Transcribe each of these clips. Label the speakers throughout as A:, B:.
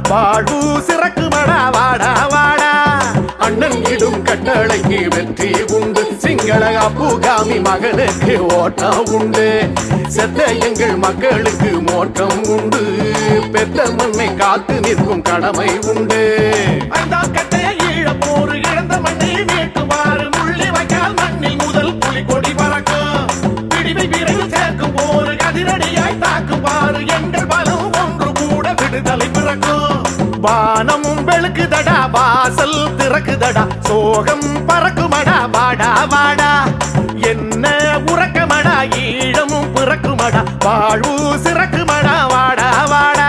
A: வாழ்வு சிறக்குமடா வாடா வாடா அண்ணன் இடும் கட்டளைக்கு வெற்றி உண்டு சிங்கள அப்புகாமி மகனுக்கு ஓட்டம் உண்டு செத்த எங்கள் மக்களுக்கு மோட்டம் உண்டு பெத்த மண்ணை காத்து நிற்கும் கடமை உண்டு
B: ஐந்தாம் கட்டைய ஈழ போரு இழந்த மண்ணை மீட்டுமாறு முள்ளி வைக்கால் மண்ணில் முதல் புலி கொடி பறக்கும் பிடிவை விரைவில் சேர்க்கும் போரு அதிரடியாய் தாக்குமாறு எங்கள் பலம் ஒன்று கூட விடுதலை பிறக்கும்
A: வானமும் வெளுக்குதடா வாசல் திறக்குதடா சோகம் பறக்குமடா வாடா வாடா என்ன உறக்கமடா ஈழமும் பிறக்குமடா வாழ்வு சிறக்குமடா வாடா வாடா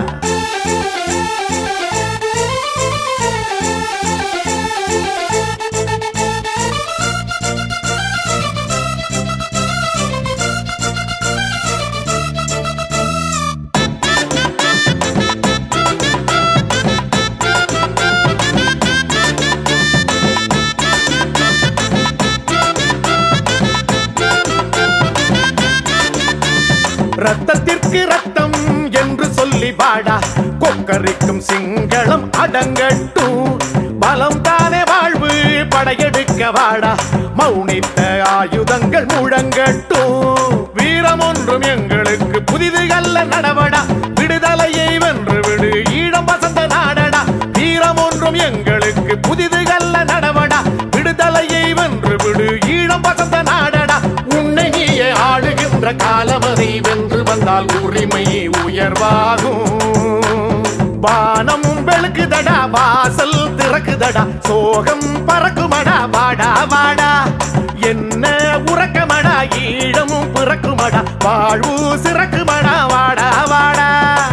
A: ரத்தத்திற்கு ரத்தம் என்று சொல்லி வாடா கொக்கரிக்கும் சிங்களம் அடங்கட்டும் பலம் தானே வாழ்வு படையெடுக்க வாடா மௌனித்த ஆயுதங்கள் முழங்கட்டும் வீரம் ஒன்றும் எங்களுக்கு புதிது அல்ல நடவடா விடுதலையை வென்று விடு ஈழம் வசந்த நாடடா வீரம் ஒன்றும் எங்களுக்கு புதிது அல்ல நடவடா விடுதலையை வென்று விடு ஈழம் வசந்த நாடடா உன்னை நீயே ஆளுகின்ற காலமதை வென்று வந்தால் உரிமை உயர்வாகும் வானமும் வெளுக்குதடா வாசல் திறக்குதடா சோகம் பறக்குமடா வாடா வாடா என்ன உறக்கமடா ஈழமும் பிறக்குமடா வாழ்வு சிறக்குமடா வாடா வாடா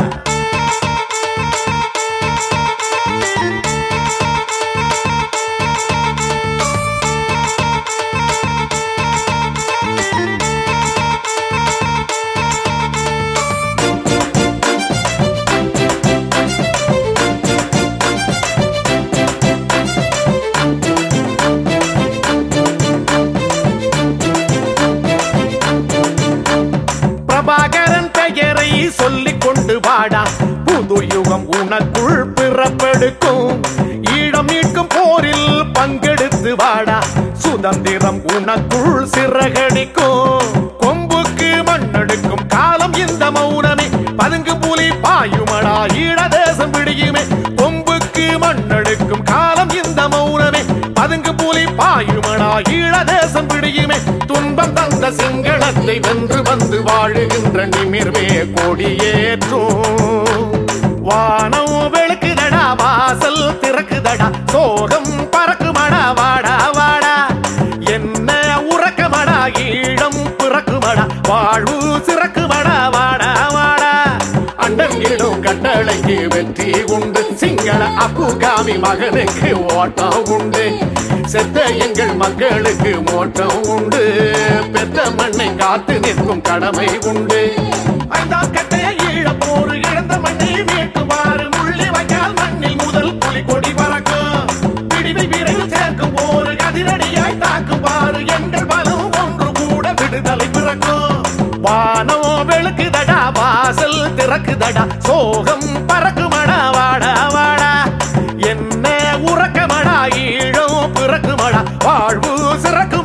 A: பிரபாகரன் பெயரை சொல்லிக் கொண்டு வாடா புது யுகம் உனக்குள் பிறப்பெடுக்கும் ஈழம் மீட்கும் போரில் பங்கெடுத்து வாடா சுதந்திரம் உனக்குள் சிறகடிக்கும் கொம்புக்கு மண்ணெடுக்கும் காலம் இந்த மௌனமே பதுங்கு புலி பாயுமடா ஈழ தேசம் பிடியுமே கொம்புக்கு மண்ணெடுக்கும் காலம் இந்த மௌனமே பதுங்கு புலி பாயுமடா ஈழ தேசம் பிடியுமே துன்பம் தந்த சிங்களத்தை வென்று வந்து வாழுகின்ற நிமிர்வே கொடியேற்றும் வானம் வெளுக்குதடா வாசல் திறக்குதடா சோகம் பறக்குமடா வாடா வாடா என்ன உறக்கமடா ஈழம் பிறக்குமடா வாழ்வு சிறக்குமடா வாடா வாடா அண்டங்கிடும் கட்டளைக்கு வெற்றி உண்டு சிங்கள அப்புகாமி மகனுக்கு ஓட்டம் உண்டு செத்த எங்கள் மக்களுக்கு மோட்டம் உண்டு பெத்த மண்ணை காத்து நிற்கும் கடமை உண்டு
B: ஐந்தாம் கட்டைய ஈழ போரு இழந்த மண்ணை மீட்டுமாறு முள்ளி வைக்கால் மண்ணில் முதல் புலி கொடி பறக்கும் பிடிவை விரைவில் சேர்க்கும் போரு அதிரடியாய் தாக்குமாறு எங்கள் பலம் ஒன்று கூட விடுதலை பிறக்கும்
A: வானம் வெளுக்குதடா வாசல் திறக்குதடா சோகம் பறக்குமடா வாடா வாடா என்ன உறக்கமடா ஈழம் பிறக்குமடா வாழ்வு சிறக்கு